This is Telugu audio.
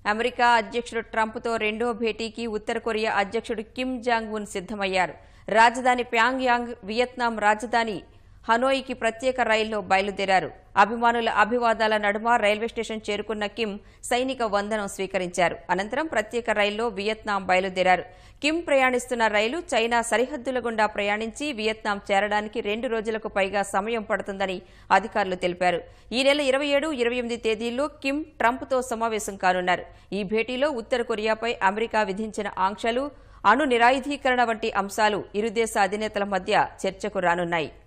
అమెరికా అధ్యక్షుడు ట్రంప్తో రెండో భేటీకి ఉత్తర కొరియా అధ్యక్షుడు కిమ్ జాంగ్ ఉన్ సిద్దమయ్యారు రాజధాని ప్యాంగ్యాంగ్ వియత్నాం రాజధాని హనోయికి ప్రత్యేక రైల్లో బయలుదేరారు అభిమానుల అభివాదాల నడుమ రైల్వే స్టేషన్ చేరుకున్న కిమ్ సైనిక వందనం స్వీకరించారు అనంతరం ప్రత్యేక రైల్లో వియత్నాం బయలుదేరారు కిమ్ ప్రయాణిస్తున్న రైలు చైనా సరిహద్దుల గుండా ప్రయాణించి వియత్నాం చేరడానికి రెండు రోజులకు పైగా సమయం పడుతుందని అధికారులు తెలిపారు ఈ నెల ఇరవై ఏడు ఇరవై ఎనిమిది తేదీల్లో కిమ్ ట్రంప్తో సమావేశం కానున్నారు ఈ భేటీలో ఉత్తర కొరియాపై అమెరికా విధించిన ఆంక్షలు అణు నిరాయుధీకరణ వంటి అంశాలు ఇరు దేశ అధినేతల మధ్య చర్చకు రానున్నాయి